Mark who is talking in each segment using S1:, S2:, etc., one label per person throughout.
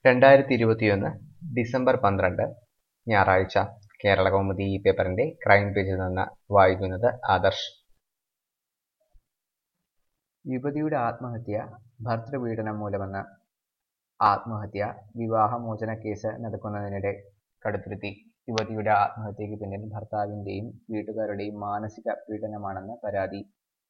S1: രണ്ടായിരത്തി ഇരുപത്തിയൊന്ന് ഡിസംബർ പന്ത്രണ്ട് ഞായറാഴ്ച കേരള കൗമുദി ഈ പേപ്പറിന്റെ ക്രൈം പേജിൽ നിന്ന് വായിക്കുന്നത് ആദർശ് യുവതിയുടെ ആത്മഹത്യ ഭർതൃപീഡനം മൂലമെന്ന് ആത്മഹത്യ വിവാഹമോചന കേസ് നടക്കുന്നതിനിടെ കടുത്തുരുത്തി യുവതിയുടെ ആത്മഹത്യയ്ക്ക് പിന്നിൽ ഭർത്താവിന്റെയും വീട്ടുകാരുടെയും മാനസിക പീഡനമാണെന്ന് പരാതി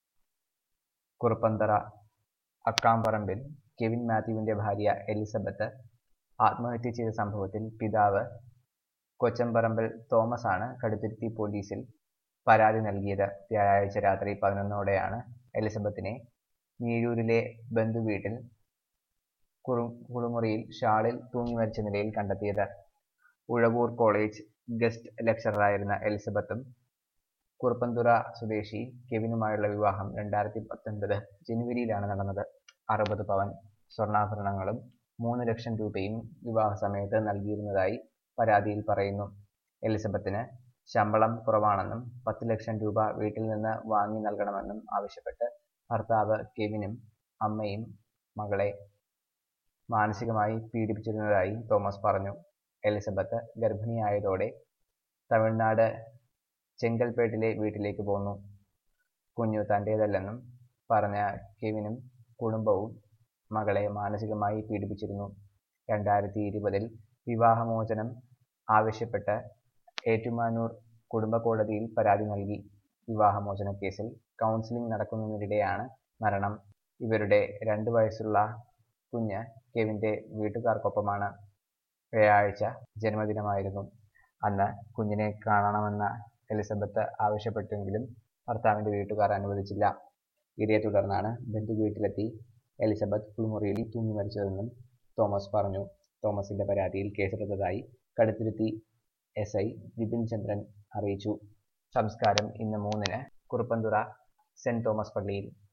S1: കുറുപ്പന്തറ അക്കാംപറമ്പിൽ കെവിൻ മാത്യുവിന്റെ ഭാര്യ എലിസബത്ത് ആത്മഹത്യ ചെയ്ത സംഭവത്തിൽ പിതാവ് കൊച്ചമ്പറമ്പിൽ തോമസ് ആണ് കടുത്തുരുത്തി പോലീസിൽ പരാതി നൽകിയത് വ്യാഴാഴ്ച രാത്രി പതിനൊന്നോടെയാണ് എലിസബത്തിനെ ഞീഴൂരിലെ ബന്ധുവീട്ടിൽ കുറു കുളിമുറിയിൽ ഷാളിൽ തൂങ്ങി മരിച്ച നിലയിൽ കണ്ടെത്തിയത് ഉഴവൂർ കോളേജ് ഗസ്റ്റ് ലെക്ചററായിരുന്ന എലിസബത്തും കുറുപ്പന്തുറ സ്വദേശി കെവിനുമായുള്ള വിവാഹം രണ്ടായിരത്തി പത്തൊൻപത് ജനുവരിയിലാണ് നടന്നത് അറുപത് പവൻ സ്വർണ്ണാഭരണങ്ങളും മൂന്ന് ലക്ഷം രൂപയും വിവാഹ സമയത്ത് നൽകിയിരുന്നതായി പരാതിയിൽ പറയുന്നു എലിസബത്തിന് ശമ്പളം കുറവാണെന്നും പത്ത് ലക്ഷം രൂപ വീട്ടിൽ നിന്ന് വാങ്ങി നൽകണമെന്നും ആവശ്യപ്പെട്ട് ഭർത്താവ് കെവിനും അമ്മയും മകളെ മാനസികമായി പീഡിപ്പിച്ചിരുന്നതായി തോമസ് പറഞ്ഞു എലിസബത്ത് ഗർഭിണിയായതോടെ തമിഴ്നാട് ചെങ്കൽപ്പേട്ടിലെ വീട്ടിലേക്ക് പോന്നു കുഞ്ഞു തൻ്റേതല്ലെന്നും പറഞ്ഞ കെവിനും കുടുംബവും മകളെ മാനസികമായി പീഡിപ്പിച്ചിരുന്നു രണ്ടായിരത്തി ഇരുപതിൽ വിവാഹമോചനം ആവശ്യപ്പെട്ട് ഏറ്റുമാനൂർ കുടുംബ കോടതിയിൽ പരാതി നൽകി വിവാഹമോചന കേസിൽ കൗൺസിലിംഗ് നടക്കുന്നതിനിടെയാണ് മരണം ഇവരുടെ രണ്ട് വയസ്സുള്ള കുഞ്ഞ് കെവിന്റെ വീട്ടുകാർക്കൊപ്പമാണ് വ്യാഴാഴ്ച ജന്മദിനമായിരുന്നു അന്ന് കുഞ്ഞിനെ കാണണമെന്ന എലിസബത്ത് ആവശ്യപ്പെട്ടെങ്കിലും ഭർത്താവിന്റെ വീട്ടുകാർ അനുവദിച്ചില്ല ഇതേ തുടർന്നാണ് ബന്ധുവീട്ടിലെത്തി എലിസബത്ത് കുളിമുറിയിൽ തൂങ്ങി മരിച്ചതെന്നും തോമസ് പറഞ്ഞു തോമസിന്റെ പരാതിയിൽ കേസെടുത്തതായി കടുത്തുരുത്തി എസ് ഐ വിപിൻ ചന്ദ്രൻ അറിയിച്ചു സംസ്കാരം ഇന്ന് മൂന്നിന് കുറുപ്പന്തുറ സെന്റ് തോമസ് പള്ളിയിൽ